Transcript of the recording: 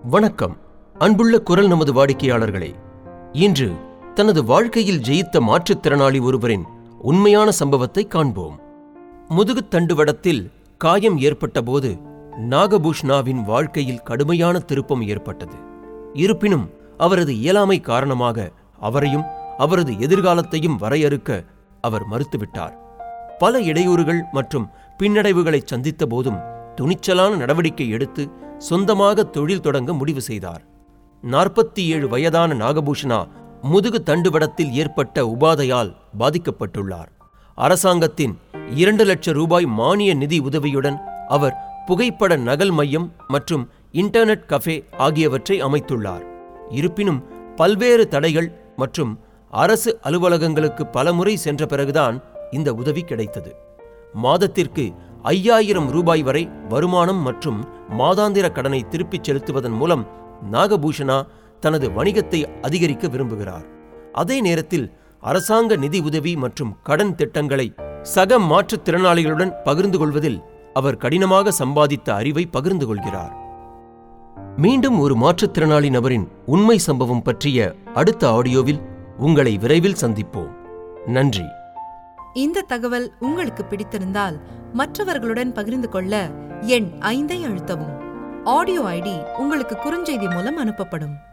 வணக்கம் அன்புள்ள குரல் நமது வாடிக்கையாளர்களே இன்று தனது வாழ்க்கையில் ஜெயித்த மாற்றுத்திறனாளி ஒருவரின் உண்மையான சம்பவத்தை காண்போம் முதுகுத் தண்டுவடத்தில் காயம் ஏற்பட்டபோது நாகபூஷ்ணாவின் வாழ்க்கையில் கடுமையான திருப்பம் ஏற்பட்டது இருப்பினும் அவரது இயலாமை காரணமாக அவரையும் அவரது எதிர்காலத்தையும் வரையறுக்க அவர் மறுத்துவிட்டார் பல இடையூறுகள் மற்றும் பின்னடைவுகளை சந்தித்த போதும் துணிச்சலான நடவடிக்கை எடுத்து சொந்தமாக தொழில் தொடங்க முடிவு செய்தார் நாற்பத்தி ஏழு வயதான நாகபூஷணா முதுகு தண்டுவடத்தில் ஏற்பட்ட உபாதையால் பாதிக்கப்பட்டுள்ளார் அரசாங்கத்தின் இரண்டு லட்சம் ரூபாய் மானிய நிதி உதவியுடன் அவர் புகைப்பட நகல் மையம் மற்றும் இன்டர்நெட் கஃபே ஆகியவற்றை அமைத்துள்ளார் இருப்பினும் பல்வேறு தடைகள் மற்றும் அரசு அலுவலகங்களுக்கு பலமுறை சென்ற பிறகுதான் இந்த உதவி கிடைத்தது மாதத்திற்கு ஐயாயிரம் ரூபாய் வரை வருமானம் மற்றும் மாதாந்திர கடனை திருப்பிச் செலுத்துவதன் மூலம் நாகபூஷணா தனது வணிகத்தை அதிகரிக்க விரும்புகிறார் அதே நேரத்தில் அரசாங்க நிதி உதவி மற்றும் கடன் திட்டங்களை சக மாற்றுத்திறனாளிகளுடன் பகிர்ந்து கொள்வதில் அவர் கடினமாக சம்பாதித்த அறிவை பகிர்ந்து கொள்கிறார் மீண்டும் ஒரு மாற்றுத்திறனாளி நபரின் உண்மை சம்பவம் பற்றிய அடுத்த ஆடியோவில் உங்களை விரைவில் சந்திப்போம் நன்றி இந்த தகவல் உங்களுக்கு பிடித்திருந்தால் மற்றவர்களுடன் பகிர்ந்து கொள்ள எண் ஐந்தை அழுத்தவும் ஆடியோ ஐடி உங்களுக்கு குறுஞ்செய்தி மூலம் அனுப்பப்படும்